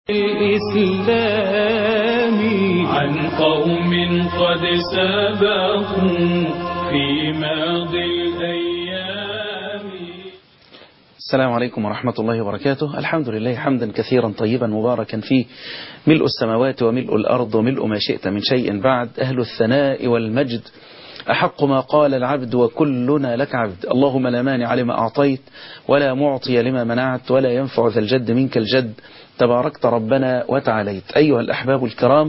الإسلام عن قوم قد سبقوا في ماضي الأيام السلام عليكم ورحمة الله وبركاته الحمد لله حمدا كثيرا طيبا مباركا فيه ملء السماوات وملء الأرض وملء ما شئت من شيء بعد أهل الثناء والمجد أحق ما قال العبد وكلنا لك عبد اللهم لا مانع لما أعطيت ولا معطي لما منعت ولا ينفع ذا الجد منك الجد تباركت ربنا وتعاليت أيها الأحباب الكرام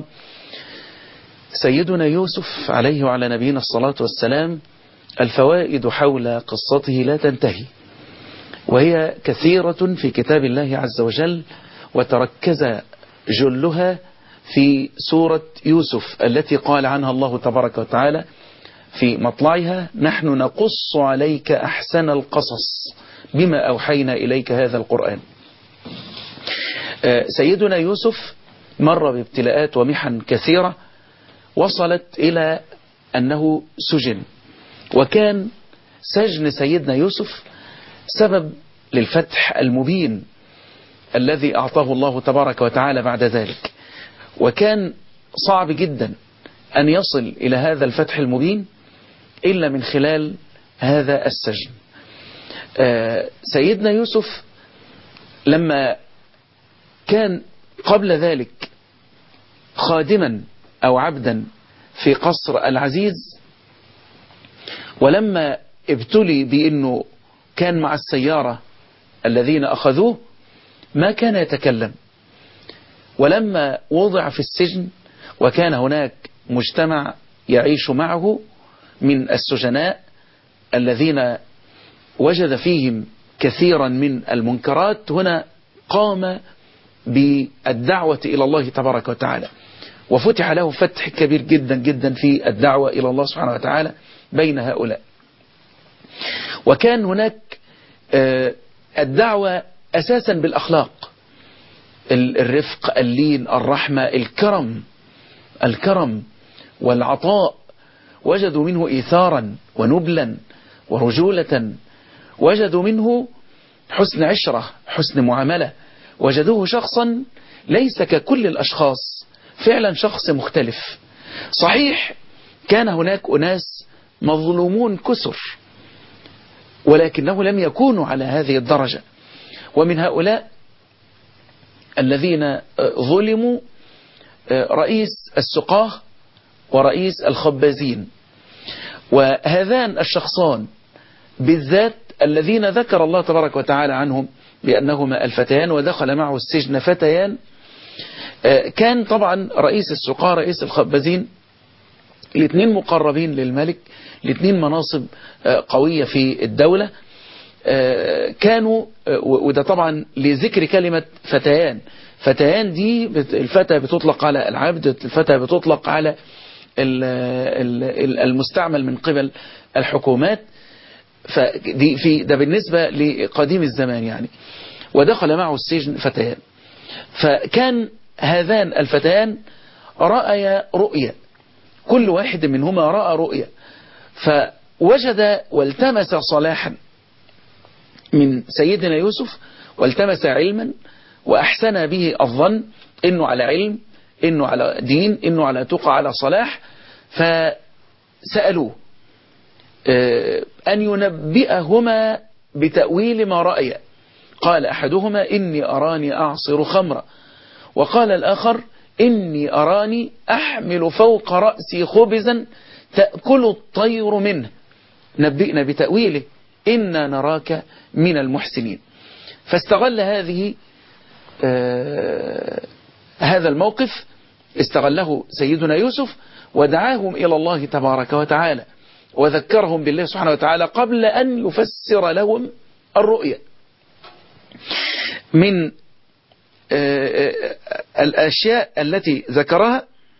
سيدنا يوسف عليه وعلى نبينا الصلاة والسلام الفوائد حول قصته لا تنتهي وهي كثيرة في كتاب الله عز وجل وتركز جلها في سورة يوسف التي قال عنها الله تبارك وتعالى في مطلعها نحن نقص عليك أحسن القصص بما أوحينا إليك هذا القرآن سيدنا يوسف مر بابتلاءات ومحن كثيرة وصلت إلى أنه سجن وكان سجن سيدنا يوسف سبب للفتح المبين الذي أعطاه الله تبارك وتعالى بعد ذلك وكان صعب جدا أن يصل إلى هذا الفتح المبين إلا من خلال هذا السجن سيدنا يوسف لما كان قبل ذلك خادما أو عبدا في قصر العزيز ولما ابتلي بأنه كان مع السيارة الذين أخذوه ما كان يتكلم ولما وضع في السجن وكان هناك مجتمع يعيش معه من السجناء الذين وجد فيهم كثيرا من المنكرات هنا قام بالدعوة إلى الله تبارك وتعالى وفتح له فتح كبير جدا جدا في الدعوة إلى الله سبحانه وتعالى بين هؤلاء وكان هناك الدعوة أساسا بالأخلاق الرفق اللين الرحمة الكرم الكرم والعطاء وجدوا منه إيثارا ونبلا ورجولة وجدوا منه حسن عشرة حسن معاملة وجدوه شخصا ليس ككل الأشخاص فعلا شخص مختلف صحيح كان هناك أناس مظلومون كسر ولكنه لم يكونوا على هذه الدرجة ومن هؤلاء الذين ظلموا رئيس السقاه ورئيس الخبازين وهذان الشخصان بالذات الذين ذكر الله تبارك وتعالى عنهم بأنهما الفتيان ودخل معه السجن فتيان كان طبعا رئيس السقاه رئيس الخبازين الاثنين مقربين للملك الاثنين مناصب قوية في الدولة كانوا وده طبعا لذكر كلمة فتيان فتيان دي الفتى بتطلق على العبد الفتى بتطلق على المستعمل من قبل الحكومات فدي في ده بالنسبة لقديم الزمان يعني ودخل معه السجن فتيان فكان هذان الفتيان رأيا رؤيا كل واحد منهما رأى رؤيا فوجد والتمس صلاحا من سيدنا يوسف والتمس علما وأحسن به الظن إنه على علم إنه على دين إنه على تقى على صلاح فسألوه أن ينبئهما بتأويل ما رأي قال أحدهما إني أراني أعصر خمرا وقال الآخر إني أراني أحمل فوق رأسي خبزا تأكل الطير منه نبئنا بتأويله إنا نراك من المحسنين فاستغل هذه آه هذا الموقف استغله سيدنا يوسف ودعاهم إلى الله تبارك وتعالى وذكرهم بالله سبحانه وتعالى قبل أن يفسر لهم الرؤيا من آه الأشياء التي ذكرها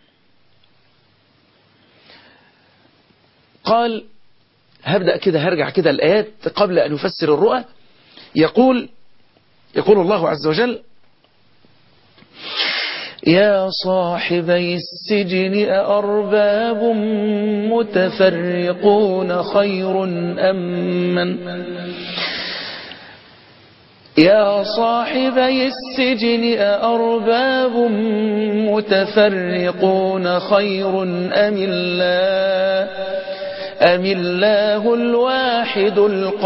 قال هبدأ كده هرجع كده الآيات قبل أن يفسر الرؤى يقول يقول الله عز وجل يا صاحبي السجن أأرباب متفرقون خير أم من يا صاحبي السجن أأرباب متفرقون خير أم الله أم الله الواحد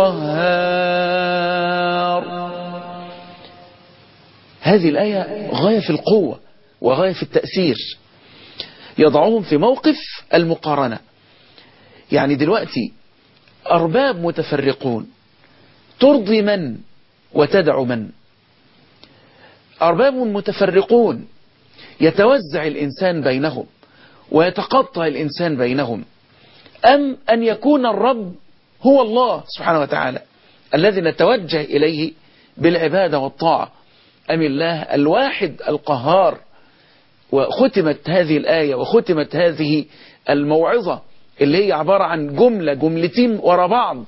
القهار هذه الآية غاية في القوة وغاية في التأثير يضعهم في موقف المقارنة يعني دلوقتي أرباب متفرقون ترضي من وتدع من أرباب متفرقون يتوزع الإنسان بينهم ويتقطع الإنسان بينهم أم أن يكون الرب هو الله سبحانه وتعالى الذي نتوجه إليه بالعبادة والطاعة أم الله الواحد القهار وختمت هذه الآية وختمت هذه الموعظة اللي هي عبارة عن جملة جملتين ورا بعض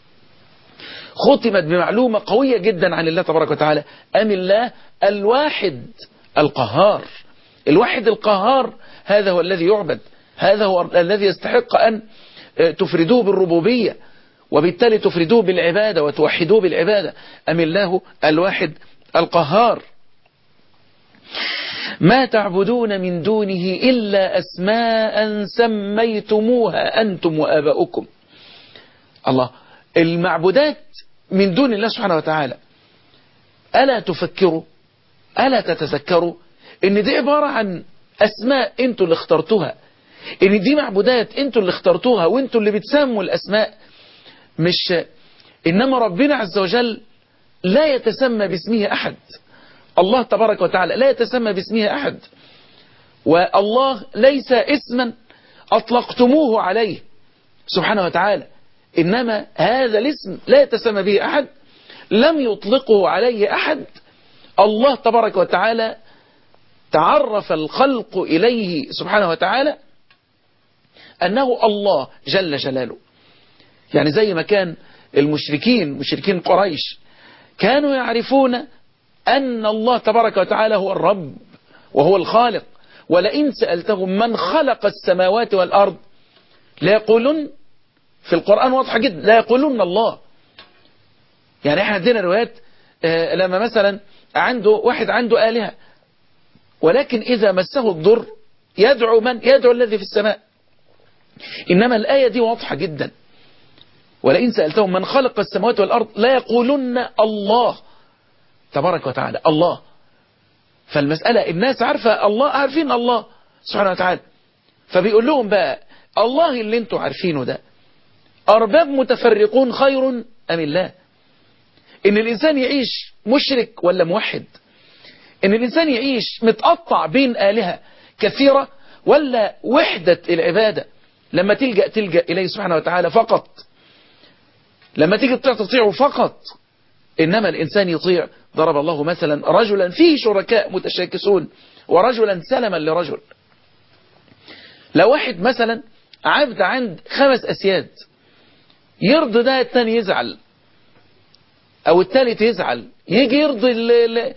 ختمت بمعلومة قوية جدا عن الله تبارك وتعالى أم الله الواحد القهار الواحد القهار هذا هو الذي يعبد هذا هو الذي يستحق أن تفردوه بالربوبية وبالتالي تفردوه بالعبادة وتوحدوه بالعبادة أم الله الواحد القهار ما تعبدون من دونه إلا أسماء سميتموها أنتم وآباؤكم الله المعبودات من دون الله سبحانه وتعالى ألا تفكروا ألا تتذكروا إن دي عبارة عن أسماء أنتوا اللي اخترتوها إن دي معبودات أنتوا اللي اخترتوها وأنتوا اللي بتسموا الأسماء مش إنما ربنا عز وجل لا يتسمى باسمه أحد الله تبارك وتعالى لا يتسمى باسمه أحد والله ليس اسما أطلقتموه عليه سبحانه وتعالى إنما هذا الاسم لا يتسمى به أحد لم يطلقه عليه أحد الله تبارك وتعالى تعرف الخلق إليه سبحانه وتعالى أنه الله جل جلاله يعني زي ما كان المشركين مشركين قريش كانوا يعرفون أن الله تبارك وتعالى هو الرب وهو الخالق ولئن سألتهم من خلق السماوات والأرض لا يقولون في القرآن واضحة جدا لا يقولون الله يعني احنا عندنا روايات آه لما مثلا عنده واحد عنده آلهة ولكن إذا مسه الضر يدعو من يدعو الذي في السماء إنما الآية دي واضحة جدا ولئن سألتهم من خلق السماوات والأرض لا يقولون الله تبارك وتعالى الله فالمسألة الناس عارفة الله عارفين الله سبحانه وتعالى فبيقول لهم بقى الله اللي انتوا عارفينه ده أرباب متفرقون خير أم الله إن الإنسان يعيش مشرك ولا موحد إن الإنسان يعيش متقطع بين آلهة كثيرة ولا وحدة العبادة لما تلجأ تلجأ إليه سبحانه وتعالى فقط لما تيجي تطيع تطيعه فقط إنما الإنسان يطيع ضرب الله مثلا رجلا فيه شركاء متشاكسون ورجلا سلما لرجل لو واحد مثلا عبد عند خمس أسياد يرضي ده الثاني يزعل أو الثالث يزعل يجي يرضي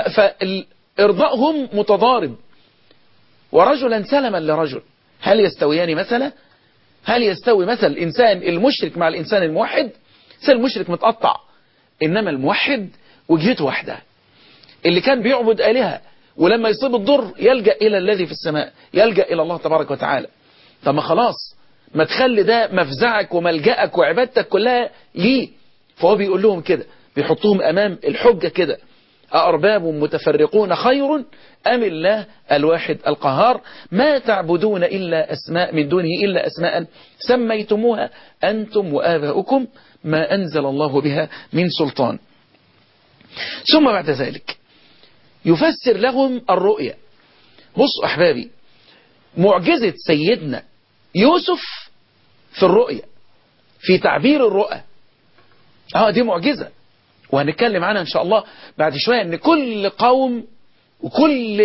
فإرضائهم متضارب ورجلا سلما لرجل هل يستويان مثلا هل يستوي مثل الإنسان المشرك مع الإنسان الموحد سل المشرك متقطع إنما الموحد وجهته واحدة اللي كان بيعبد آلهة ولما يصيب الضر يلجأ إلى الذي في السماء يلجأ إلى الله تبارك وتعالى طب ما خلاص ما تخلي ده مفزعك وملجأك وعبادتك كلها ليه فهو بيقول لهم كده بيحطهم أمام الحجة كده أأرباب متفرقون خير أم الله الواحد القهار ما تعبدون إلا أسماء من دونه إلا أسماء سميتموها أنتم وآباؤكم ما أنزل الله بها من سلطان ثم بعد ذلك يفسر لهم الرؤيا بصوا أحبابي معجزة سيدنا يوسف في الرؤيا في تعبير الرؤى اه دي معجزة وهنتكلم عنها ان شاء الله بعد شوية ان كل قوم وكل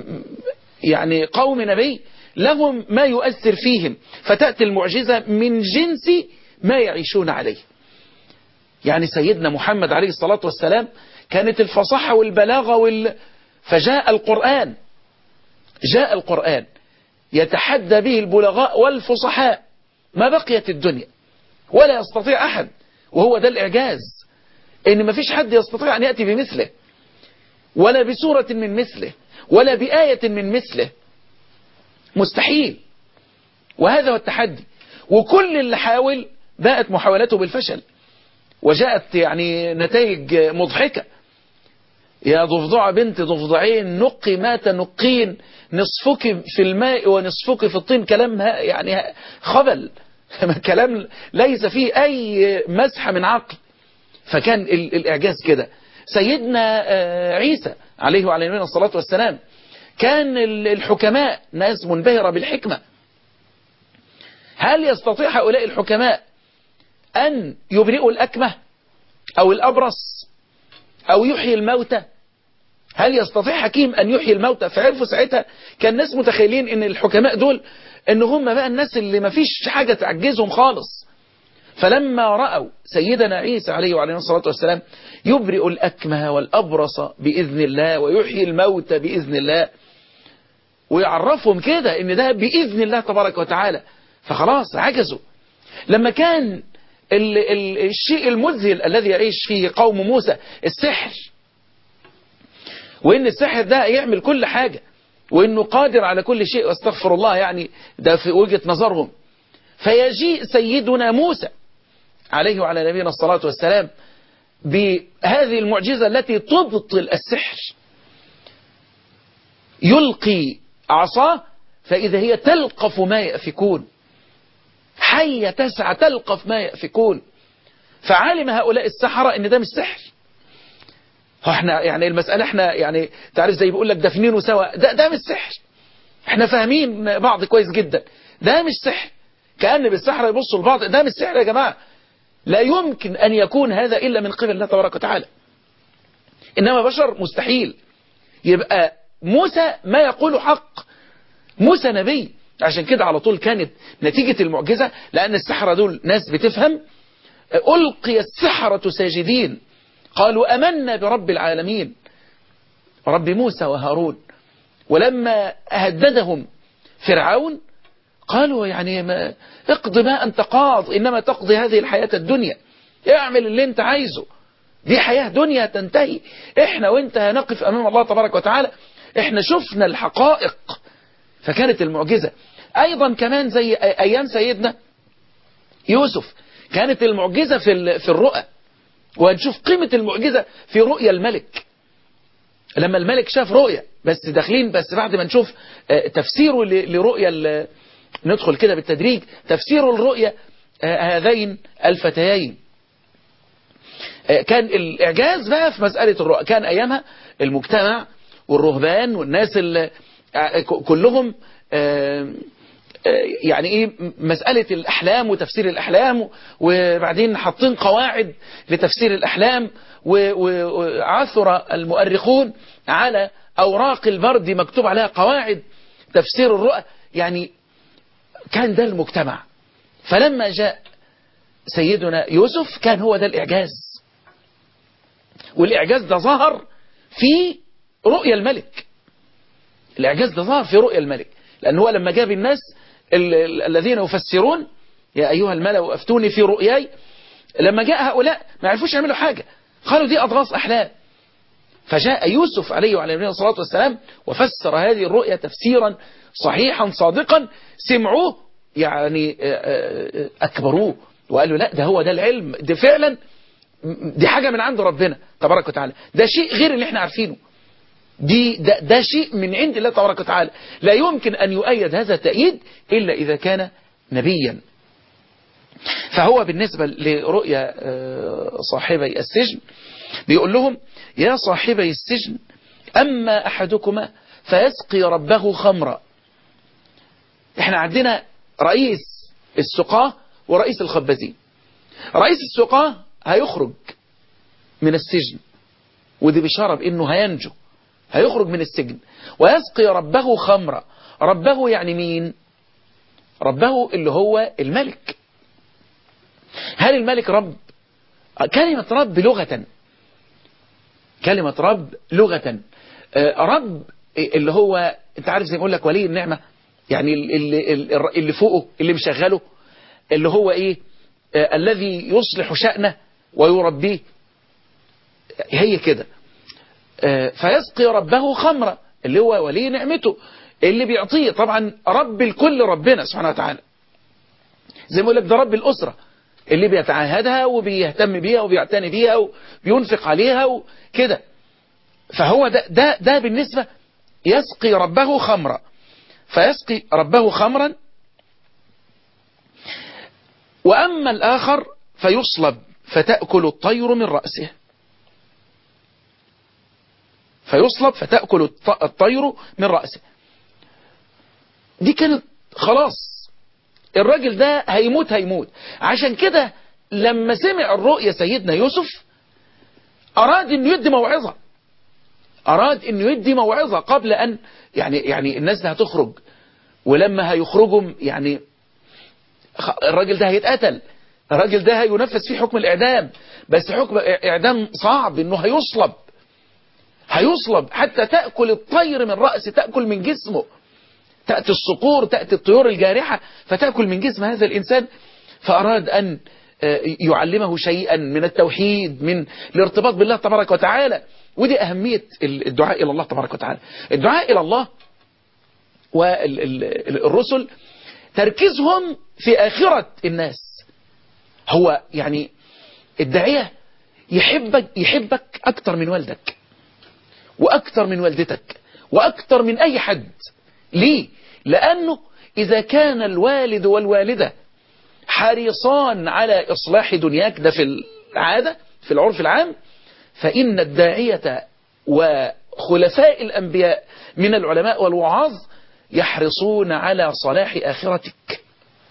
يعني قوم نبي لهم ما يؤثر فيهم فتأتي المعجزة من جنس ما يعيشون عليه يعني سيدنا محمد عليه الصلاة والسلام كانت الفصاحة والبلاغة وال... فجاء القرآن جاء القرآن يتحدى به البلغاء والفصحاء ما بقيت الدنيا ولا يستطيع أحد وهو ده الإعجاز ان مفيش حد يستطيع ان يأتي بمثله ولا بسورة من مثله ولا بآية من مثله مستحيل وهذا هو التحدي وكل اللي حاول باءت محاولته بالفشل وجاءت يعني نتائج مضحكة يا ضفدع بنت ضفدعين نقي ما تنقين نصفك في الماء ونصفك في الطين كلام يعني خبل كلام ليس فيه أي مسحة من عقل فكان الإعجاز كده سيدنا عيسى عليه وعلى نبينا الصلاة والسلام كان الحكماء ناس منبهرة بالحكمة هل يستطيع هؤلاء الحكماء أن يبرئوا الأكمة أو الأبرص أو يحيي الموتى هل يستطيع حكيم أن يحيي الموتى فعرفوا ساعتها كان الناس متخيلين أن الحكماء دول أن هم بقى الناس اللي ما فيش حاجة تعجزهم خالص فلما رأوا سيدنا عيسى عليه وعليه الصلاة والسلام يبرئ الأكمه والأبرص بإذن الله ويحيي الموتى بإذن الله ويعرفهم كده ان ده بإذن الله تبارك وتعالى فخلاص عجزوا لما كان ال ال الشيء المذهل الذي يعيش فيه قوم موسى السحر وان السحر ده يعمل كل حاجة وانه قادر على كل شيء واستغفر الله يعني ده في وجهة نظرهم فيجيء سيدنا موسى عليه وعلى نبينا الصلاة والسلام بهذه المعجزة التي تبطل السحر يلقي عصاه فإذا هي تلقف ما يأفكون حية تسعى تلقف ما يأفكون فعالم هؤلاء السحرة ان ده مش سحر هو احنا يعني المسألة احنا يعني تعرف زي بيقول لك دفنينه سوا ده, ده مش سحر احنا فاهمين بعض كويس جدا ده مش سحر كأن بالسحرة يبصوا لبعض ده مش سحر يا جماعة لا يمكن أن يكون هذا إلا من قبل الله تبارك وتعالى إنما بشر مستحيل يبقى موسى ما يقول حق موسى نبي عشان كده على طول كانت نتيجة المعجزة لأن السحرة دول ناس بتفهم ألقي السحرة ساجدين قالوا أمنا برب العالمين رب موسى وهارون ولما هددهم فرعون قالوا يعني ما اقض ما أنت قاض إنما تقضي هذه الحياة الدنيا اعمل اللي انت عايزه دي حياة دنيا تنتهي احنا وانت هنقف أمام الله تبارك وتعالى احنا شفنا الحقائق فكانت المعجزة أيضا كمان زي أيام سيدنا يوسف كانت المعجزة في في الرؤى وهنشوف قيمة المعجزة في رؤيا الملك لما الملك شاف رؤيا بس داخلين بس بعد ما نشوف تفسيره لرؤيا ندخل كده بالتدريج تفسير الرؤيا هذين الفتيين كان الإعجاز بقى في مسألة الرؤى كان أيامها المجتمع والرهبان والناس اللي كلهم يعني ايه مسألة الأحلام وتفسير الأحلام وبعدين حاطين قواعد لتفسير الأحلام وعثر المؤرخون على أوراق البرد مكتوب عليها قواعد تفسير الرؤى يعني كان ده المجتمع فلما جاء سيدنا يوسف كان هو ده الإعجاز والإعجاز ده ظهر في رؤيا الملك الإعجاز ده ظهر في رؤيا الملك لأن هو لما جاب الناس الذين يفسرون يا أيها الملأ أفتوني في رؤياي لما جاء هؤلاء ما عرفوش يعملوا حاجة قالوا دي أضغاث أحلام فجاء يوسف عليه وعلى نبينا الصلاة والسلام وفسر هذه الرؤيا تفسيرا صحيحا صادقا سمعوه يعني أكبروه وقالوا لا ده هو ده العلم ده فعلا دي حاجة من عند ربنا تبارك وتعالى ده شيء غير اللي احنا عارفينه دي ده, ده شيء من عند الله تبارك وتعالى لا يمكن أن يؤيد هذا التأييد إلا إذا كان نبيا فهو بالنسبة لرؤيا صاحبي السجن بيقول لهم يا صاحبي السجن أما أحدكما فيسقي ربه خمرا احنا عندنا رئيس السقاه ورئيس الخبازين رئيس السقاه هيخرج من السجن ودي بشارة بأنه هينجو هيخرج من السجن ويسقي ربه خمرا ربه يعني مين ربه اللي هو الملك هل الملك رب كلمة رب لغة كلمة رب لغة رب اللي هو انت عارف زي ما اقول لك ولي النعمة يعني اللي, اللي فوقه اللي مشغله اللي هو ايه آه الذي يصلح شأنه ويربيه هي كده آه، فيسقي ربه خمرة اللي هو ولي نعمته اللي بيعطيه طبعا رب الكل ربنا سبحانه وتعالى زي ما يقول لك ده رب الأسرة اللي بيتعاهدها وبيهتم بيها وبيعتني بيها وبينفق عليها وكده فهو ده, ده, ده بالنسبة يسقي ربه خمرا فيسقي ربه خمرا وأما الآخر فيصلب فتأكل الطير من رأسه فيصلب فتأكل الط- الطير من رأسه دي كانت خلاص الراجل ده هيموت هيموت عشان كده لما سمع الرؤيا سيدنا يوسف أراد أنه يدي موعظة أراد أنه يدي موعظة قبل أن يعني يعني الناس دي هتخرج ولما هيخرجوا يعني خ- الراجل ده هيتقتل الراجل ده هينفذ فيه حكم الإعدام بس حكم إعدام صعب أنه هيصلب هيصلب حتى تأكل الطير من رأسه تأكل من جسمه تأتي الصقور تأتي الطيور الجارحة فتأكل من جسم هذا الإنسان فأراد أن آه، يعلمه شيئا من التوحيد من الارتباط بالله تبارك وتعالى ودي أهمية الدعاء إلى الله تبارك وتعالى الدعاء إلى الله والرسل تركيزهم في آخرة الناس هو يعني الداعية يحبك يحبك أكتر من والدك وأكتر من والدتك وأكتر من أي حد ليه؟ لأنه إذا كان الوالد والوالدة حريصان على إصلاح دنياك ده في العادة في العرف العام فإن الداعية وخلفاء الأنبياء من العلماء والوعاظ يحرصون على صلاح آخرتك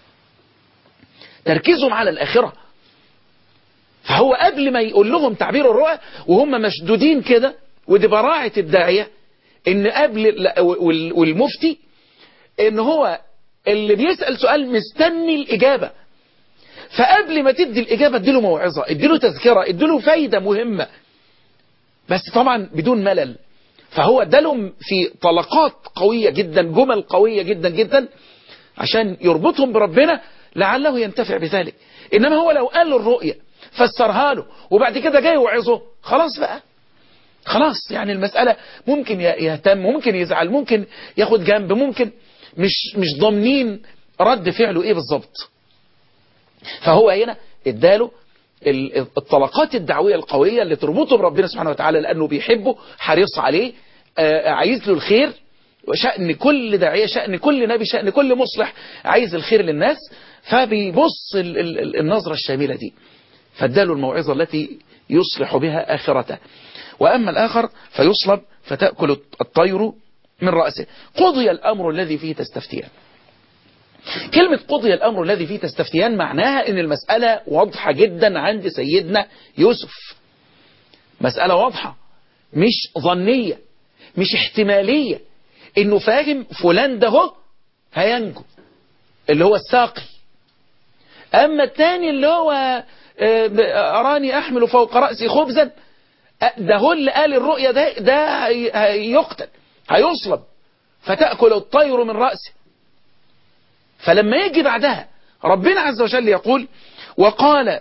تركيزهم على الآخرة فهو قبل ما يقول لهم تعبير الرؤى وهم مشدودين كده ودي براعة الداعية ان قبل والمفتي ان هو اللي بيسأل سؤال مستني الإجابة فقبل ما تدي الإجابة اديله موعظة اديله تذكرة اديله فايدة مهمة بس طبعا بدون ملل فهو ادالهم في طلقات قوية جدا جمل قوية جدا جدا عشان يربطهم بربنا لعله ينتفع بذلك إنما هو لو قال له الرؤية فسرها له وبعد كده جاي يوعظه خلاص بقى خلاص يعني المسألة ممكن يهتم ممكن يزعل ممكن ياخد جنب ممكن مش مش ضامنين رد فعله ايه بالظبط فهو هنا اداله الطلقات الدعوية القوية اللي تربطه بربنا سبحانه وتعالى لأنه بيحبه حريص عليه عايز له الخير وشأن كل داعية شأن كل نبي شأن كل مصلح عايز الخير للناس فبيبص النظرة الشاملة دي فاداله الموعظة التي يصلح بها آخرته وأما الآخر فيصلب فتأكل الطير من رأسه قضي الأمر الذي فيه تستفتيان كلمة قضي الأمر الذي فيه تستفتيان معناها أن المسألة واضحة جدا عند سيدنا يوسف مسألة واضحة مش ظنية مش احتمالية انه فاهم فلان ده هو هينجو اللي هو الساقي اما الثاني اللي هو اراني احمل فوق رأسي خبزا ده هو اللي قال الرؤية ده ده يقتل هيصلب فتأكل الطير من رأسه فلما يجي بعدها ربنا عز وجل يقول وقال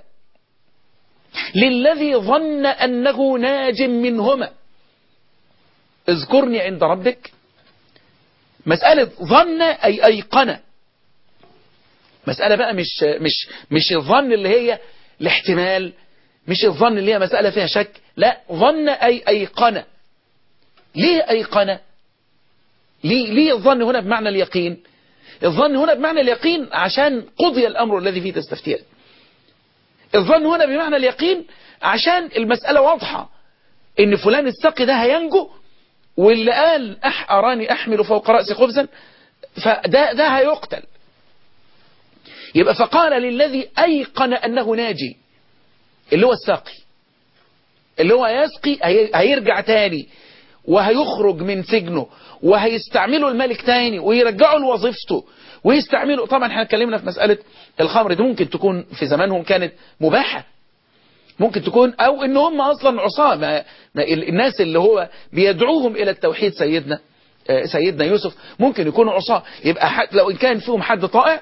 للذي ظن أنه ناج منهما اذكرني عند ربك مسألة ظن أي أيقنة مسألة بقى مش مش مش الظن اللي هي الاحتمال مش الظن اللي هي مسألة فيها شك لا ظن أي أيقنة ليه أيقنة ليه, ليه الظن هنا بمعنى اليقين الظن هنا بمعنى اليقين عشان قضي الأمر الذي فيه تستفتيان الظن هنا بمعنى اليقين عشان المسألة واضحة ان فلان السقي ده هينجو واللي قال أح أراني أحمل فوق رأسي خبزا فده ده هيقتل يبقى فقال للذي أيقن أنه ناجي اللي هو الساقي اللي هو يسقي هيرجع تاني وهيخرج من سجنه وهيستعمله الملك تاني ويرجعه لوظيفته ويستعمله طبعا احنا اتكلمنا في مسألة الخمر دي ممكن تكون في زمانهم كانت مباحة ممكن تكون او ان هم اصلا عصاة ما ما الناس اللي هو بيدعوهم الى التوحيد سيدنا سيدنا يوسف ممكن يكونوا عصاة يبقى حد لو ان كان فيهم حد طائع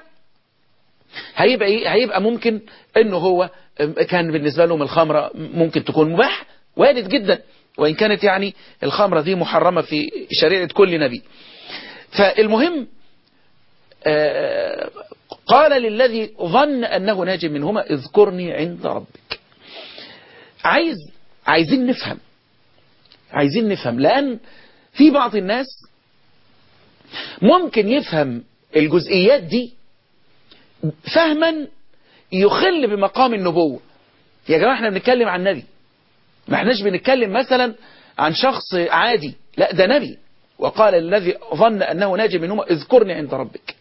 هيبقى ايه هيبقى ممكن انه هو كان بالنسبة لهم الخمرة ممكن تكون مباح وارد جدا وإن كانت يعني الخمرة دي محرمة في شريعة كل نبي فالمهم آه قال للذي ظن أنه ناج منهما اذكرني عند ربك عايز عايزين نفهم عايزين نفهم لأن في بعض الناس ممكن يفهم الجزئيات دي فهما يخل بمقام النبوة يا جماعة احنا بنتكلم عن نبي ما احناش بنتكلم مثلا عن شخص عادي لا ده نبي وقال الذي ظن أنه ناجي منهما اذكرني عند ربك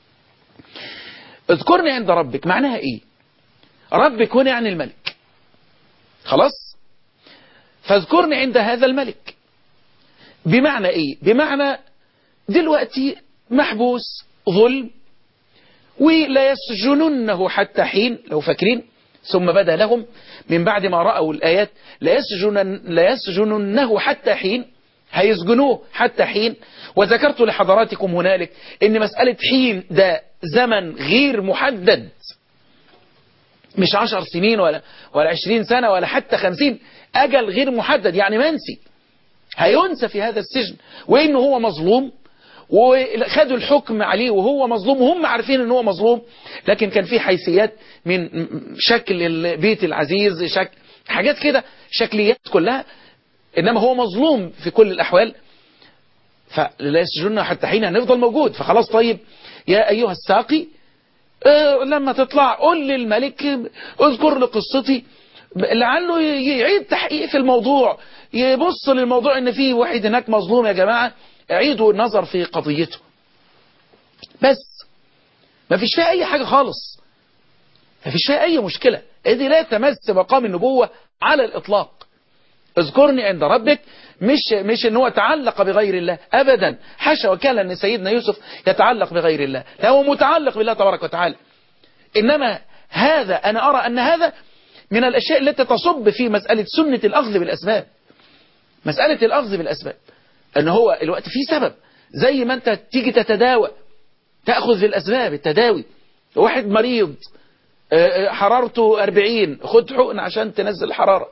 اذكرني عند ربك معناها ايه ربك هنا يعني الملك خلاص فاذكرني عند هذا الملك بمعنى ايه بمعنى دلوقتي محبوس ظلم ولا يسجننه حتى حين لو فاكرين ثم بدا لهم من بعد ما رأوا الآيات لا, يسجنن لا يسجننه حتى حين هيسجنوه حتى حين وذكرت لحضراتكم هنالك ان مسألة حين ده زمن غير محدد مش عشر سنين ولا, ولا عشرين سنة ولا حتى خمسين أجل غير محدد يعني منسي هينسى في هذا السجن وإنه هو مظلوم وخدوا الحكم عليه وهو مظلوم وهم عارفين ان هو مظلوم لكن كان في حيثيات من شكل البيت العزيز شكل حاجات كده شكليات كلها انما هو مظلوم في كل الاحوال فلا يسجننا حتى حين هنفضل موجود فخلاص طيب يا ايها الساقي اه لما تطلع قول للملك اذكر لقصتي لعله يعيد تحقيق في الموضوع يبص للموضوع ان في واحد هناك مظلوم يا جماعه عيدوا النظر في قضيته بس ما فيش فيها اي حاجة خالص ما فيش فيها اي مشكلة دي لا تمس مقام النبوة على الاطلاق اذكرني عند ربك مش مش ان هو تعلق بغير الله ابدا حاشا وكان ان سيدنا يوسف يتعلق بغير الله لا هو متعلق بالله تبارك وتعالى انما هذا انا ارى ان هذا من الاشياء التي تصب في مسألة سنة الاخذ بالاسباب مسألة الاخذ بالاسباب ان هو الوقت فيه سبب زي ما انت تيجي تتداوى تأخذ بالأسباب التداوي واحد مريض حرارته 40 خد حقن عشان تنزل الحرارة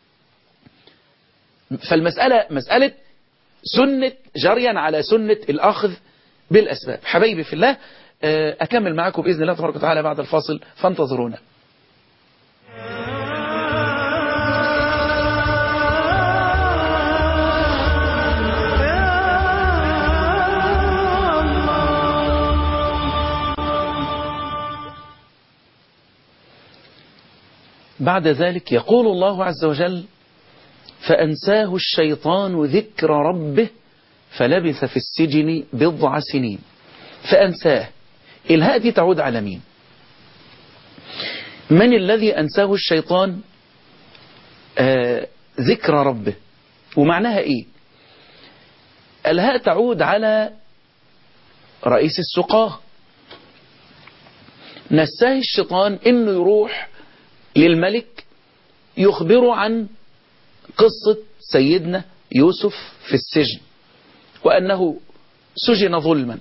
فالمسألة مسألة سنة جريا على سنة الأخذ بالأسباب حبايبي في الله أكمل معكم بإذن الله تبارك وتعالى بعد الفاصل فانتظرونا بعد ذلك يقول الله عز وجل فأنساه الشيطان ذكر ربه فلبث في السجن بضع سنين فأنساه الهاء دي تعود على مين من الذي أنساه الشيطان آه ذكر ربه ومعناها إيه الهاء تعود على رئيس السقاه نساه الشيطان انه يروح للملك يخبره عن قصة سيدنا يوسف في السجن وأنه سجن ظلما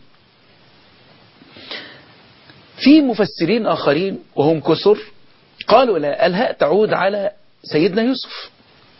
في مفسرين آخرين وهم كثر قالوا لا الهاء تعود على سيدنا يوسف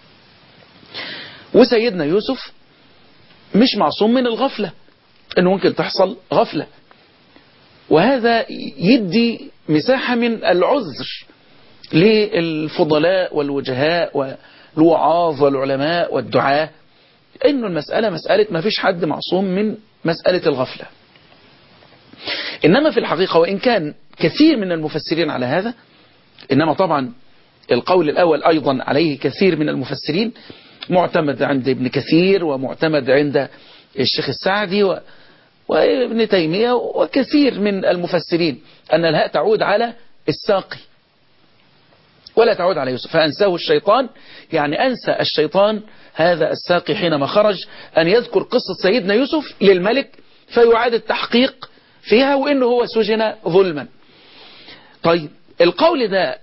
وسيدنا يوسف مش معصوم من الغفلة انه ممكن تحصل غفلة وهذا يدي مساحة من العذر للفضلاء والوجهاء والوعاظ والعلماء والدعاة انه المسألة مسألة ما فيش حد معصوم من مسألة الغفلة إنما في الحقيقة وإن كان كثير من المفسرين على هذا إنما طبعا القول الأول أيضا عليه كثير من المفسرين معتمد عند ابن كثير ومعتمد عند الشيخ السعدي و... وابن تيمية وكثير من المفسرين أن الهاء تعود على الساقي ولا تعود على يوسف فأنساه الشيطان يعني أنسى الشيطان هذا الساقي حينما خرج أن يذكر قصة سيدنا يوسف للملك فيعاد التحقيق فيها وإنه هو سجن ظلما طيب القول ده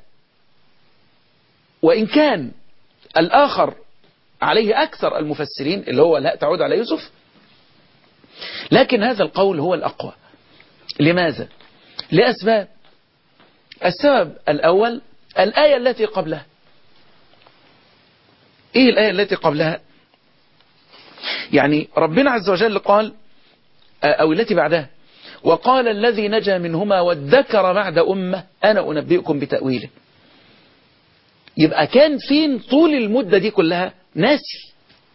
وإن كان الآخر عليه أكثر المفسرين اللي هو لا تعود على يوسف لكن هذا القول هو الأقوى لماذا؟ لأسباب السبب الأول الآية التي قبلها ايه الآية التي قبلها يعني ربنا عز وجل قال او التي بعدها وقال الذي نجا منهما وادكر بعد أمة أنا أنبئكم بتأويله يبقى كان فين طول المدة دي كلها ناسي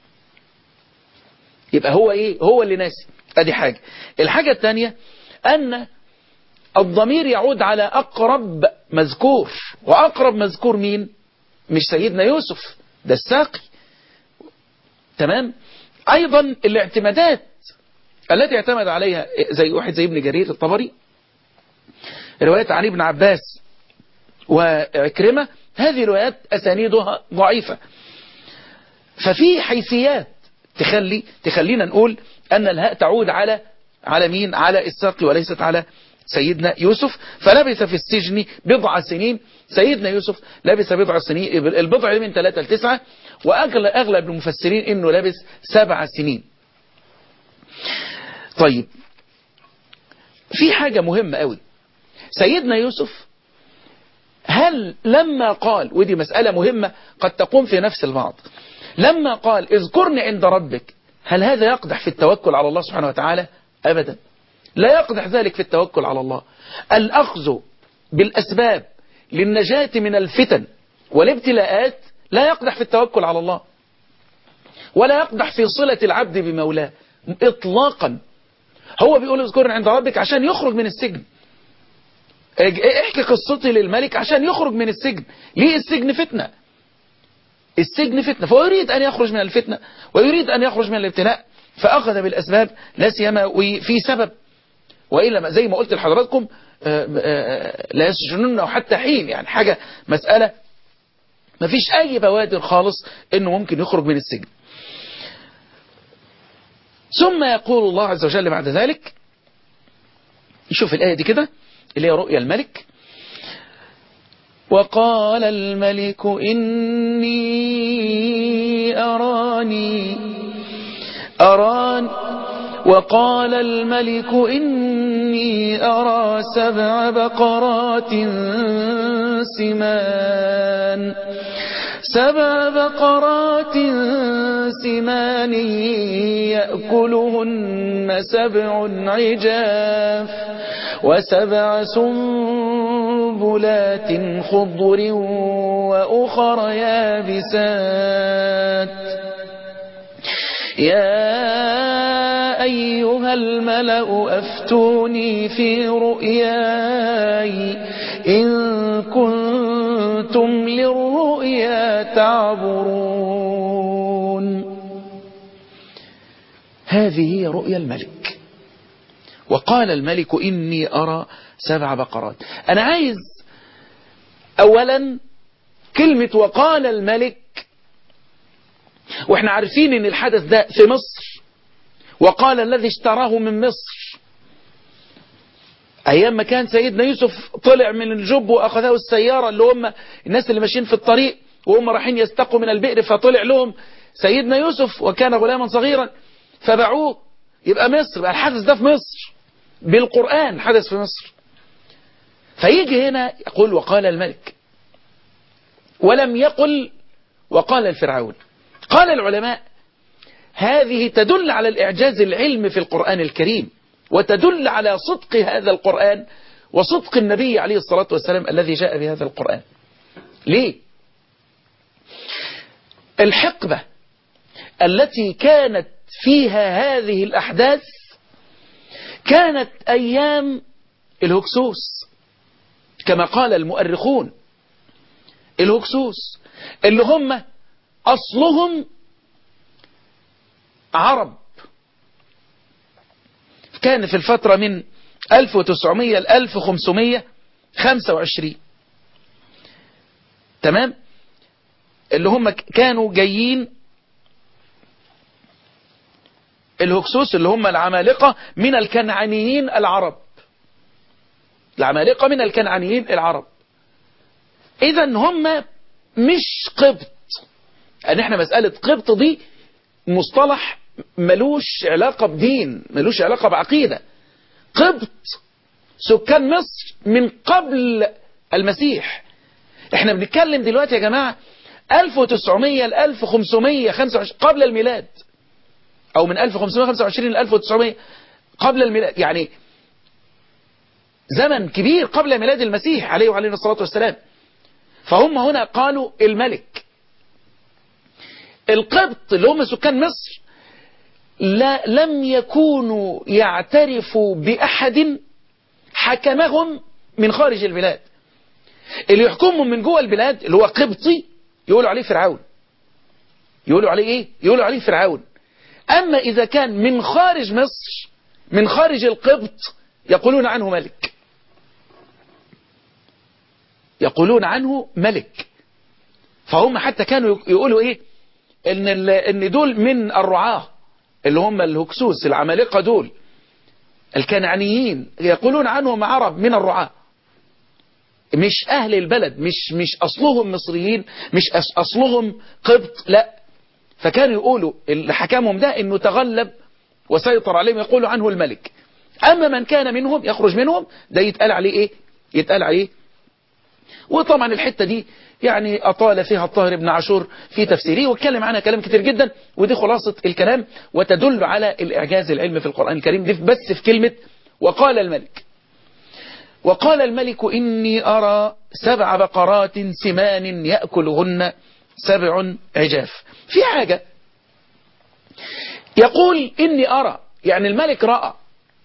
يبقى هو ايه هو اللي ناسي ادي حاجة الحاجة الثانية ان الضمير يعود على اقرب مذكور واقرب مذكور مين مش سيدنا يوسف ده الساقي تمام ايضا الاعتمادات التي اعتمد عليها زي واحد زي ابن جرير الطبري رواية عن ابن عباس وعكرمة هذه روايات أسانيدها ضعيفة ففي حيثيات تخلي تخلينا نقول أن الهاء تعود على على مين على الساقي وليست على سيدنا يوسف فلبث في السجن بضع سنين سيدنا يوسف لبث بضع سنين البضع من ثلاثة لتسعة وأغلب أغلب المفسرين أنه لبث سبع سنين طيب في حاجة مهمة قوي سيدنا يوسف هل لما قال ودي مسألة مهمة قد تقوم في نفس البعض لما قال اذكرني عند ربك هل هذا يقدح في التوكل على الله سبحانه وتعالى أبدا لا يقدح ذلك في التوكل على الله الأخذ بالأسباب للنجاة من الفتن والابتلاءات لا يقدح في التوكل على الله ولا يقدح في صلة العبد بمولاه إطلاقا هو بيقول اذكرني عند ربك عشان يخرج من السجن احكي قصتي للملك عشان يخرج من السجن ليه السجن فتنة السجن فتنة فهو يريد أن يخرج من الفتنة ويريد أن يخرج من الابتلاء فأخذ بالأسباب لا سيما وفي سبب وإلا زي ما قلت لحضراتكم لا يسجنونه حتى حين يعني حاجة مسألة ما فيش أي بوادر خالص إنه ممكن يخرج من السجن ثم يقول الله عز وجل بعد ذلك يشوف الآية دي كده اللي هي رؤيا الملك وقال الملك إني أراني أران وقال الملك إني أرى سبع بقرات سمان سبع بقرات سمان يأكلهن سبع عجاف وسبع سنبلات خضر وأخر يابسات يا أيها الملأ أفتوني في رؤياي إن كنتم للرؤيا تعبرون هذه هي رؤيا الملك وقال الملك إني أرى سبع بقرات أنا عايز أولا كلمة وقال الملك واحنا عارفين ان الحدث ده في مصر وقال الذي اشتراه من مصر ايام ما كان سيدنا يوسف طلع من الجب واخذه السيارة اللي هم الناس اللي ماشيين في الطريق وهم رايحين يستقوا من البئر فطلع لهم سيدنا يوسف وكان غلاما صغيرا فباعوه يبقى مصر بقى الحدث ده في مصر بالقرآن حدث في مصر فيجي هنا يقول وقال الملك ولم يقل وقال الفرعون قال العلماء هذه تدل على الإعجاز العلمي في القرآن الكريم وتدل على صدق هذا القرآن وصدق النبي عليه الصلاة والسلام الذي جاء بهذا القرآن ليه الحقبة التي كانت فيها هذه الأحداث كانت أيام الهكسوس كما قال المؤرخون الهكسوس اللي هم أصلهم عرب كان في الفترة من 1900 ل 1525 تمام اللي هم كانوا جايين الهكسوس اللي هم العمالقة من الكنعانيين العرب العمالقة من الكنعانيين العرب إذا هم مش قبط ان احنا مسألة قبط دي مصطلح ملوش علاقة بدين ملوش علاقة بعقيدة قبط سكان مصر من قبل المسيح احنا بنتكلم دلوقتي يا جماعة 1900 ل 1525 قبل الميلاد أو من 1525 ل 1900 قبل الميلاد يعني زمن كبير قبل ميلاد المسيح عليه وعليه الصلاة والسلام فهم هنا قالوا الملك القبط اللي هم سكان مصر لا لم يكونوا يعترفوا بأحد حكمهم من خارج البلاد اللي يحكمهم من جوه البلاد اللي هو قبطي يقولوا عليه فرعون يقولوا عليه ايه يقولوا عليه فرعون اما اذا كان من خارج مصر من خارج القبط يقولون عنه ملك يقولون عنه ملك فهم حتى كانوا يقولوا ايه ان ان دول من الرعاه اللي هم الهكسوس العمالقه دول الكنعانيين يقولون عنهم عرب من الرعاه مش أهل البلد مش مش أصلهم مصريين مش أصلهم قبط لا فكانوا يقولوا اللي حكمهم ده إنه تغلب وسيطر عليهم يقولوا عنه الملك أما من كان منهم يخرج منهم ده يتقال عليه إيه يتقال عليه وطبعا الحتة دي يعني أطال فيها الطاهر بن عاشور في تفسيره واتكلم عنها كلام كتير جدا ودي خلاصة الكلام وتدل على الإعجاز العلمي في القرآن الكريم دي بس في كلمة وقال الملك وقال الملك إني أرى سبع بقرات سمان يأكلهن سبع عجاف في حاجة يقول إني أرى يعني الملك رأى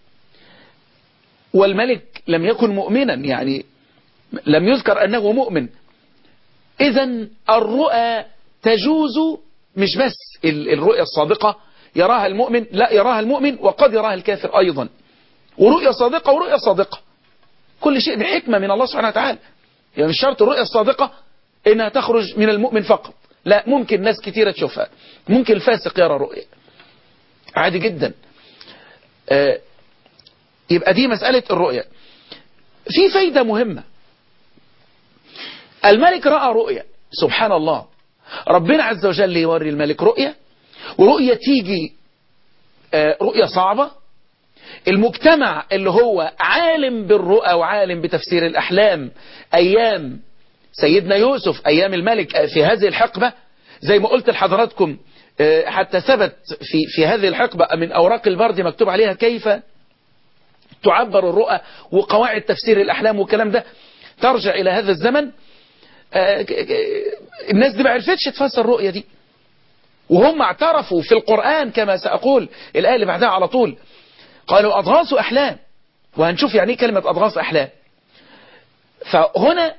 والملك لم يكن مؤمنا يعني لم يذكر أنه مؤمن إذا الرؤى تجوز مش بس الرؤيا الصادقة يراها المؤمن لا يراها المؤمن وقد يراها الكافر أيضا ورؤيا صادقة ورؤيا صادقة كل شيء بحكمة من الله سبحانه وتعالى يعني مش شرط الرؤيا الصادقة إنها تخرج من المؤمن فقط لا ممكن ناس كتيرة تشوفها ممكن الفاسق يرى رؤيا عادي جدا آه يبقى دي مسألة الرؤيا في فايدة مهمة الملك رأى رؤيا سبحان الله ربنا عز وجل يوري الملك رؤيا ورؤيا تيجي آه رؤيا صعبة المجتمع اللي هو عالم بالرؤى وعالم بتفسير الأحلام أيام سيدنا يوسف أيام الملك في هذه الحقبة زي ما قلت لحضراتكم حتى ثبت في, في هذه الحقبة من أوراق البرد مكتوب عليها كيف تعبر الرؤى وقواعد تفسير الأحلام والكلام ده ترجع إلى هذا الزمن الناس دي ما عرفتش تفسر الرؤية دي وهم اعترفوا في القرآن كما سأقول الآية اللي بعدها على طول قالوا أضغاث أحلام وهنشوف يعني كلمة أضغاث أحلام فهنا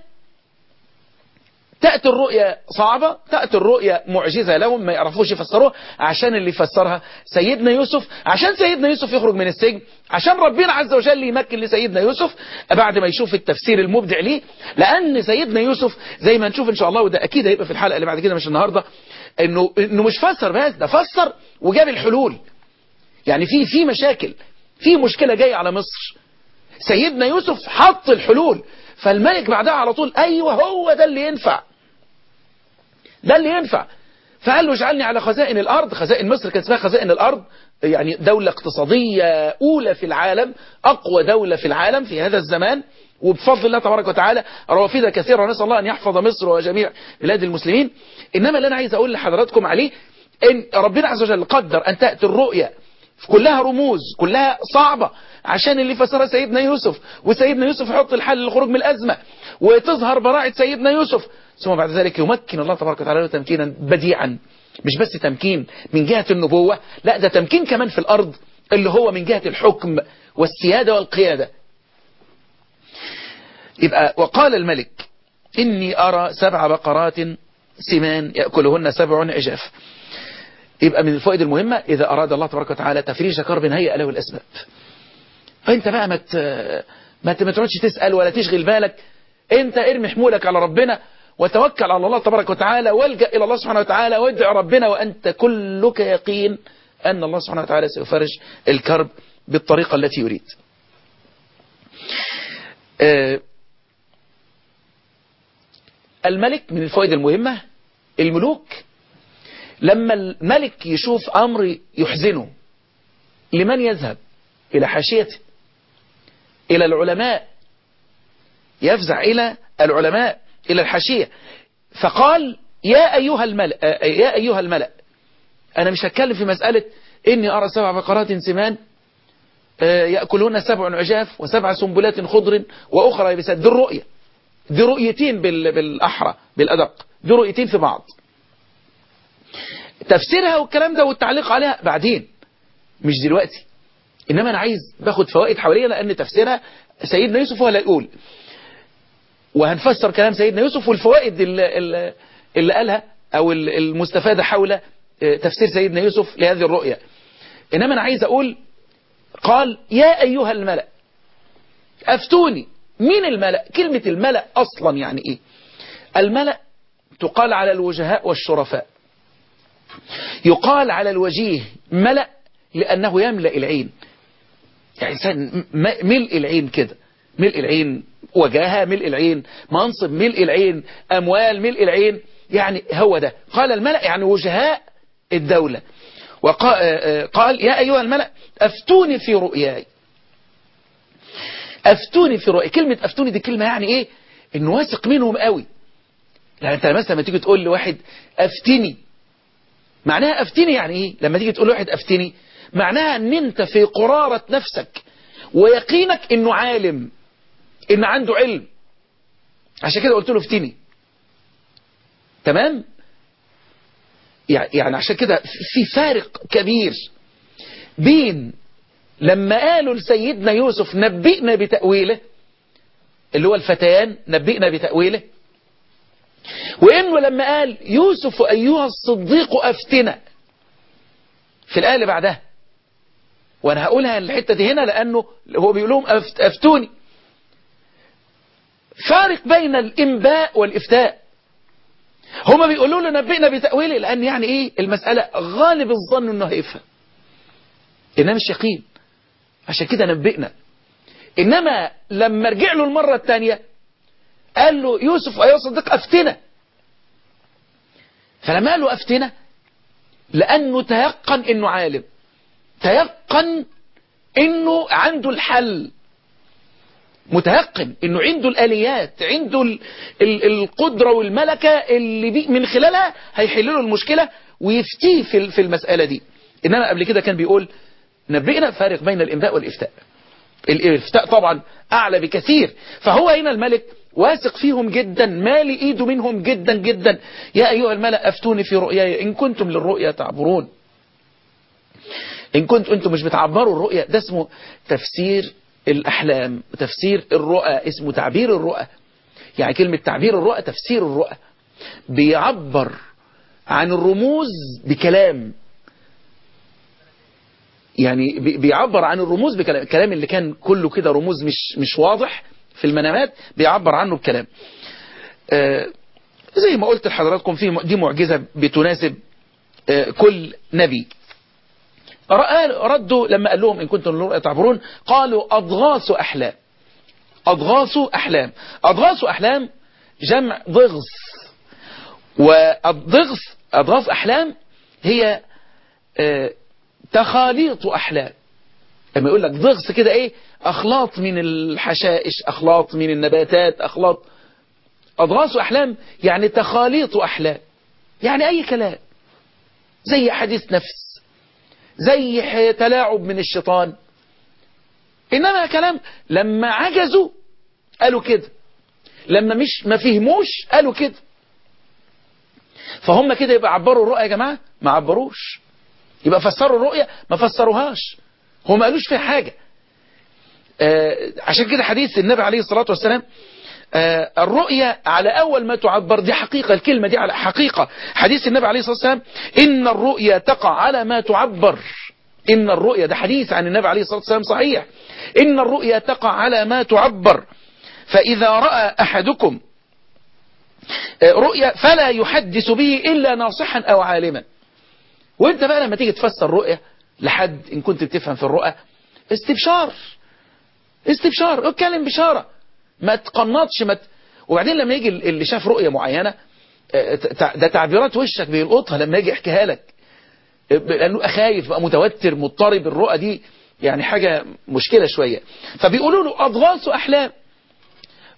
تأتي الرؤية صعبة تأتي الرؤية معجزة لهم ما يعرفوش يفسروها عشان اللي فسرها سيدنا يوسف عشان سيدنا يوسف يخرج من السجن عشان ربنا عز وجل يمكن لسيدنا يوسف بعد ما يشوف التفسير المبدع ليه لأن سيدنا يوسف زي ما نشوف إن شاء الله وده أكيد هيبقى في الحلقة اللي بعد كده مش النهاردة إنه, إنه مش فسر بس ده فسر وجاب الحلول يعني في في مشاكل في مشكلة جاية على مصر سيدنا يوسف حط الحلول فالملك بعدها على طول أيوة هو ده اللي ينفع ده اللي ينفع فقال له اجعلني على خزائن الأرض خزائن مصر كانت اسمها خزائن الأرض يعني دولة اقتصادية أولى في العالم أقوى دولة في العالم في هذا الزمان وبفضل الله تبارك وتعالى روافد كثيرة ونسأل الله أن يحفظ مصر وجميع بلاد المسلمين إنما اللي أنا عايز أقول لحضراتكم عليه إن ربنا عز وجل قدر أن تأتي الرؤية كلها رموز كلها صعبة عشان اللي فسرها سيدنا يوسف وسيدنا يوسف يحط الحل للخروج من الأزمة وتظهر براعة سيدنا يوسف ثم بعد ذلك يمكن الله تبارك وتعالى تمكينا بديعا مش بس تمكين من جهة النبوة لا ده تمكين كمان في الأرض اللي هو من جهة الحكم والسيادة والقيادة يبقى وقال الملك إني أرى سبع بقرات سمان يأكلهن سبع عجاف يبقى من الفوائد المهمة إذا أراد الله تبارك وتعالى تفريج كرب هيئ له الأسباب فأنت بقى ما ما تقعدش تسأل ولا تشغل بالك أنت ارمي حمولك على ربنا وتوكل على الله تبارك وتعالى والجأ إلى الله سبحانه وتعالى وادع ربنا وأنت كلك يقين أن الله سبحانه وتعالى سيفرج الكرب بالطريقة التي يريد الملك من الفوائد المهمة الملوك لما الملك يشوف أمر يحزنه لمن يذهب إلى حاشيته إلى العلماء يفزع إلى العلماء إلى الحاشية فقال يا أيها الملأ آه، يا أيها الملأ أنا مش هتكلم في مسألة إني أرى سبع بقرات سمان آه، يأكلون سبع عجاف وسبع سنبلات خضر وأخرى يبسات دي الرؤية دي رؤيتين بال- بالأحرى بالأدق دي رؤيتين في بعض تفسيرها والكلام ده والتعليق عليها بعدين مش دلوقتي إنما أنا عايز باخد فوائد حواليها لأن تفسيرها سيدنا يوسف هو اللي يقول وهنفسر كلام سيدنا يوسف والفوائد اللي, اللي- اللي قالها أو ال- المستفادة حول آه، تفسير سيدنا يوسف لهذه الرؤية إنما أنا عايز أقول قال يا أيها الملأ أفتوني مين الملأ كلمة الملأ أصلا يعني إيه الملأ تقال على الوجهاء والشرفاء يقال على الوجيه ملأ لأنه يملأ العين يعني إنسان م- ملء العين كده ملء العين وجاهة ملء العين منصب ملء العين أموال ملء العين يعني هو ده قال الملأ يعني وجهاء الدولة وقال يا أيها الملأ أفتوني في رؤياي أفتوني في رؤياي كلمة أفتوني دي كلمة يعني إيه إنه واثق منهم قوي يعني أنت مثلا لما تيجي تقول لواحد أفتني معناها أفتني يعني إيه لما تيجي تقول لواحد أفتني معناها أن أنت في قرارة نفسك ويقينك أنه عالم أنه عنده علم عشان كده قلت له افتني تمام يعني عشان كده في فارق كبير بين لما قالوا لسيدنا يوسف نبئنا بتأويله اللي هو الفتيان نبئنا بتأويله وإنه لما قال يوسف أيها الصديق أفتنا في الآية اللي بعدها وأنا هقولها الحتة دي هنا لأنه هو بيقول لهم أفت أفتوني فارق بين الإنباء والإفتاء هما بيقولوا له نبئنا بتأويله لأن يعني إيه المسألة غالب الظن إنه هيفهم إنما مش يقين عشان كده نبئنا إنما لما رجع له المرة الثانية قال له يوسف أيها صديق أفتنا فلما قال له أفتنا لأنه تيقن إنه عالم تيقن إنه عنده الحل متيقن إنه عنده الآليات عنده ال ال القدرة والملكة اللي بي من خلالها هيحل له المشكلة ويفتيه في في المسألة دي إنما قبل كده كان بيقول نبئنا فارق بين الإنباء والإفتاء الإفتاء طبعا أعلى بكثير فهو هنا الملك واثق فيهم جدا مالي إيده منهم جدا جدا يا أيها الملأ أفتوني في رؤياي إن كنتم للرؤيا تعبرون إن كنتم أنتم مش بتعبروا الرؤيا ده اسمه تفسير الأحلام تفسير الرؤى اسمه تعبير الرؤى يعني كلمة تعبير الرؤى تفسير الرؤى بيعبر عن الرموز بكلام يعني بيعبر عن الرموز بكلام الكلام اللي كان كله كده رموز مش مش واضح في المنامات بيعبر عنه بكلام آه زي ما قلت لحضراتكم في دي معجزة بتناسب آه كل نبي ردوا لما قال لهم إن كنتم للرؤيا تعبرون قالوا أضغاث أحلام أضغاث أحلام أضغاث أحلام جمع ضغث والضغث أضغاث أحلام هي آه تخاليط أحلام لما يقول لك ضغث كده إيه أخلاط من الحشائش أخلاط من النباتات أخلاط أضغاث أحلام يعني تخاليط أحلام يعني أي كلام زي حديث نفس زي تلاعب من الشيطان إنما كلام لما عجزوا قالوا كده لما مش ما فهموش قالوا كده فهم كده يبقى عبروا الرؤية يا جماعة ما عبروش يبقى فسروا الرؤية ما فسروهاش هو ما قالوش فيها حاجة آه عشان كده حديث النبي عليه الصلاة والسلام آه الرؤية على أول ما تعبر دي حقيقة الكلمة دي على حقيقة حديث النبي عليه الصلاة والسلام إن الرؤية تقع على ما تعبر إن الرؤية ده حديث عن النبي عليه الصلاة والسلام صحيح إن الرؤية تقع على ما تعبر فإذا رأى أحدكم رؤيا فلا يحدث به إلا ناصحا أو عالما وانت بقى لما تيجي تفسر رؤية لحد إن كنت بتفهم في الرؤى استبشار استبشار اتكلم بشارة ما تقنطش ما ت... وبعدين لما يجي اللي شاف رؤية معينة ده تعبيرات وشك بيلقطها لما يجي يحكيها لك لأنه خايف بقى متوتر مضطرب الرؤى دي يعني حاجة مشكلة شوية فبيقولوا له أضغاث أحلام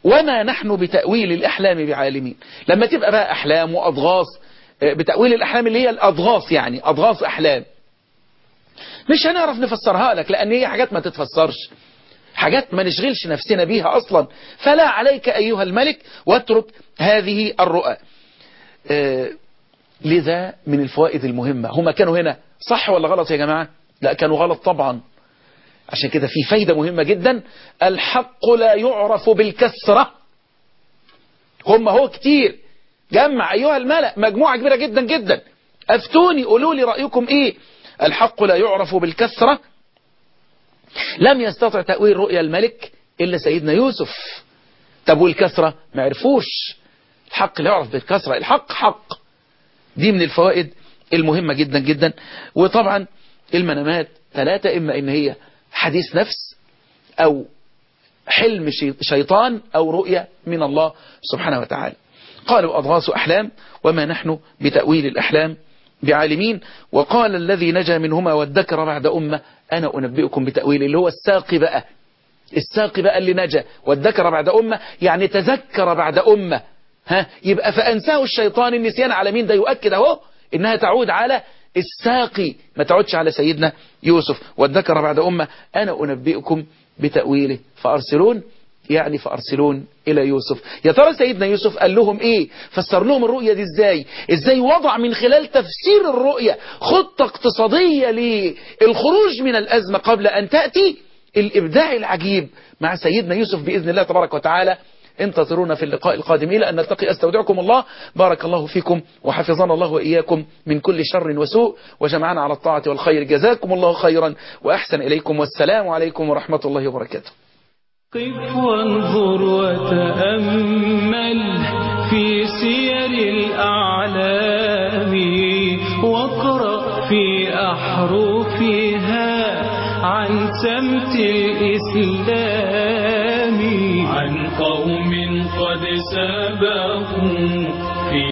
وما نحن بتأويل الأحلام بعالمين لما تبقى بقى أحلام وأضغاث بتأويل الأحلام اللي هي الأضغاث يعني أضغاث أحلام مش هنعرف نفسرها لك لأن هي حاجات ما تتفسرش حاجات ما نشغلش نفسنا بيها أصلا فلا عليك أيها الملك واترك هذه الرؤى آه لذا من الفوائد المهمة هما كانوا هنا صح ولا غلط يا جماعة لا كانوا غلط طبعا عشان كده في فايدة مهمة جدا الحق لا يعرف بالكسرة هم هو كتير جمع أيها الملأ مجموعة كبيرة جدا جدا أفتوني قولوا لي رأيكم إيه الحق لا يعرف بالكسرة لم يستطع تأويل رؤيا الملك إلا سيدنا يوسف طب والكسرة ما عرفوش الحق لا يعرف بالكسرة الحق حق دي من الفوائد المهمة جدا جدا وطبعا المنامات ثلاثة إما إن هي حديث نفس أو حلم شيطان أو رؤية من الله سبحانه وتعالى قالوا أضغاث أحلام وما نحن بتأويل الأحلام بعالمين وقال الذي نجا منهما وادكر بعد أمة أنا أنبئكم بتأويل اللي هو الساقي بقى الساقي بقى اللي نجا وادكر بعد أمة يعني تذكر بعد أمة ها يبقى فأنساه الشيطان النسيان على مين ده يؤكد اهو إنها تعود على الساقي ما تعودش على سيدنا يوسف وادكر بعد أمة أنا أنبئكم بتأويله فأرسلون يعني فأرسلون إلى يوسف يا ترى سيدنا يوسف قال لهم إيه فسر لهم الرؤية دي إزاي إزاي وضع من خلال تفسير الرؤية خطة اقتصادية للخروج من الأزمة قبل أن تأتي الإبداع العجيب مع سيدنا يوسف بإذن الله تبارك وتعالى انتظرونا في اللقاء القادم إلى أن نلتقي أستودعكم الله بارك الله فيكم وحفظنا الله وإياكم من كل شر وسوء وجمعنا على الطاعة والخير جزاكم الله خيرا وأحسن إليكم والسلام عليكم ورحمة الله وبركاته قف وانظر وتأمل في سير الأعلام واقرأ في أحرفها عن سمت الإسلام عن قوم قد سبقوا في